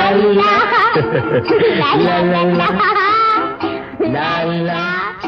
லா லா லா லா லா லா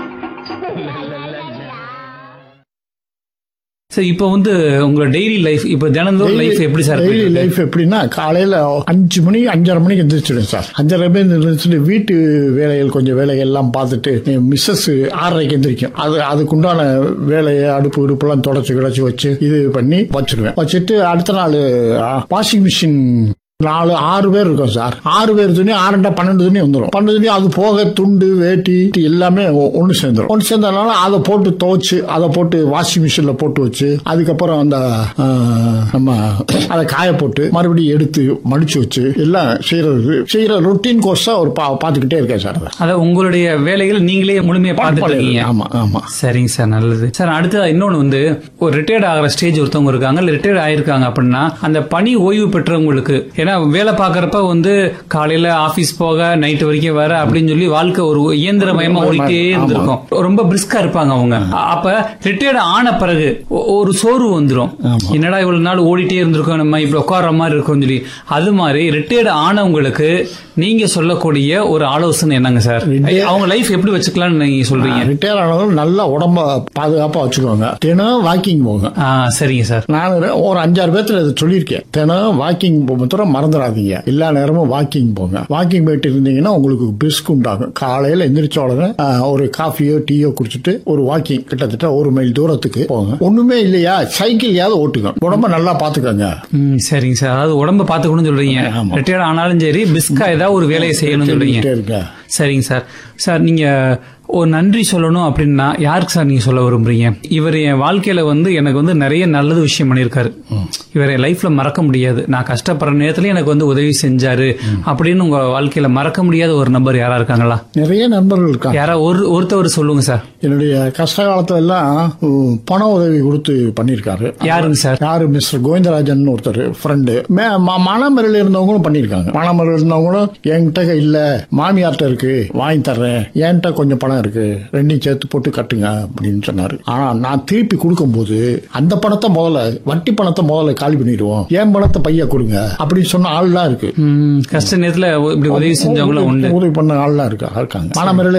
sir இப்போ வந்து உங்களோட டெய்லி லைஃப் இப்போ தினந்தோறும் லைஃப் எப்படி சார் டெய்லி போயிட்டு இருக்கு? லைஃப் எப்படின்னா காலையில அஞ்சு மணி அஞ்சரை மணிக்கு எந்திரிச்சிடும் சார் அஞ்சரை மணி எந்திரிச்சிட்டு வீட்டு வேலைகள் கொஞ்சம் வேலைகள் எல்லாம் பார்த்துட்டு மிஸ்ஸஸ் ஆறரைக்கு எந்திரிக்கும் அது அதுக்குண்டான வேலையை அடுப்பு அடுப்புலாம் தொடச்சி கிடச்சி வச்சு இது பண்ணி வச்சிருவேன் வச்சுட்டு அடுத்த நாள் வாஷிங் மிஷின் நாலு ஆறு பேர் இருக்கோம் சார் ஆறு பேர் துணி ஆறுண்டா பன்னெண்டு துணி வந்துடும் பன்னெண்டு துணி அது போக துண்டு வேட்டி எல்லாமே ஒ- ஒண்ணு சேர்ந்துடும் ஒன்று சேர்ந்ததுனால அதை போட்டு துவைச்சு அதை போட்டு வாஷிங் மிஷின்ல போட்டு வச்சு அதுக்கப்புறம் அந்த ஆ, நம்ம அதை காய போட்டு மறுபடியும் எடுத்து மடிச்சு வச்சு எல்லாம் செய்யறது செய்யற ரொட்டீன் கோர்ஸா ஒரு பா- பார்த்துக்கிட்டே இருக்கேன் சார் அதை அதான் உங்களுடைய வேலைகள் நீங்களே முழுமையா பார்த்துட்டு இருக்கீங்க ஆமா ஆமா சரிங்க சார் நல்லது சார் அடுத்ததா இன்னொன்னு வந்து ஒரு ரிட்டையர்ட் ஆகிற ஸ்டேஜ் ஒருத்தவங்க இருக்காங்க இல்ல ரிட்டையர்ட் ஆயிருக்காங்க அப்படின்னா அந்த பணி ஓய்வு பெற்றவங்களுக்கு ஏன்னா வேலை பார்க்கறப்ப வந்து காலையில ஆபீஸ் போக நைட் வரைக்கும் வர அப்படின்னு சொல்லி வாழ்க்கை ஒரு இயந்திரமயமா ஓடிட்டே ஆமா. இருந்திருக்கும் ரொம்ப பிரிஸ்கா இருப்பாங்க அவங்க அப்ப ரிட்டையர்ட் ஆன பிறகு ஒ- ஒரு சோர்வு வந்துரும் என்னடா இவ்வளவு நாள் ஓடிட்டே இருந்திருக்கோம் நம்ம இப்படி உட்கார்ற மாதிரி இருக்கும்னு சொல்லி அது மாதிரி ரிட்டையர்ட் ஆனவங்களுக்கு நீங்க சொல்லக்கூடிய ஒரு ஆலோசனை என்னங்க சார் Retired- அவங்க லைஃப் எப்படி வச்சுக்கலாம்னு நீங்க சொல்றீங்க ரிட்டையர் ஆனவங்க நல்லா உடம்ப பாதுகாப்பா வச்சுக்கோங்க தினம் வாக்கிங் போங்க ஆ சரிங்க சார் நான் ஒரு அஞ்சாறு பேர்த்துல இதை சொல்லியிருக்கேன் தினம் வாக்கிங் போக மறந்துடாதீங்க எல்லா நேரமும் வாக்கிங் போங்க வாக்கிங் போயிட்டு இருந்தீங்கன்னா உங்களுக்கு பிரிஸ்க் உண்டாகும் காலையில எந்திரிச்ச உடனே ஆ, ஒரு காஃபியோ டீயோ குடிச்சிட்டு ஒரு வாக்கிங் கிட்டத்தட்ட ஒரு மைல் தூரத்துக்கு போங்க ஒண்ணுமே இல்லையா சைக்கிள்யாவது ஓட்டுங்க உடம்ப நல்லா பாத்துக்கோங்க ம் சரிங்க சார் அதாவது உடம்ப பாத்துக்கணும்னு சொல்றீங்க ஆமா. ரிட்டையர்ட் ஆனாலும் சரி பிஸ்கா ஏதாவது ஒரு வேலையை செய்யணும்னு சொல்றீங்க செஞ்சுக்கிட்டே இருங்க சரிங்க சார் சார் நீங்க ஒரு நன்றி சொல்லணும் அப்படின்னா யாருக்கு சார் நீங்க சொல்ல விரும்புறீங்க இவர் என் வாழ்க்கையில வந்து எனக்கு வந்து நிறைய நல்லது விஷயம் பண்ணியிருக்காரு இவர் என் லைஃப்ல மறக்க முடியாது நான் கஷ்டப்படுற நேரத்துல எனக்கு வந்து உதவி செஞ்சாரு அப்படின்னு உங்க வாழ்க்கையில மறக்க முடியாத ஒரு நபர் யாரா இருக்காங்களா நிறைய நண்பர்கள் இருக்காங்க யாரா ஒரு ஒருத்தவர் சொல்லுங்க சார் என்னுடைய கஷ்ட காலத்துல எல்லாம் உம், பண உதவி கொடுத்து பண்ணியிருக்காரு யாருங்க சார் யாரு மிஸ்டர் கோவிந்தராஜன் ஒருத்தர் ஃப்ரெண்டு மானாமரில் இருந்தவங்களும் பண்ணியிருக்காங்க மானாமரில் இருந்தவங்களும் என்கிட்ட இல்ல மாமியார்ட்ட இருக்கு வாங்கி தர்றேன் என்கிட்ட கொஞ்சம் பணம் இருக்கு ரெண்டையும் சேர்த்து போட்டு கட்டுங்க அப்படின்னு சொன்னாரு ஆனா நான் திருப்பி கொடுக்கும்போது அந்த பணத்தை முதல்ல வட்டி பணத்தை முதல்ல காலி பண்ணிடுவோம் என் பணத்தை பையா கொடுங்க அப்படின்னு சொன்ன ஆள்லாம் இருக்கு ம், கஷ்ட நேரத்துல இப்படி உதவி செஞ்சவங்களும் உண்டு உதவி பண்ண ஆள்லாம் இருக்கு இருக்காங்க மானாமரில்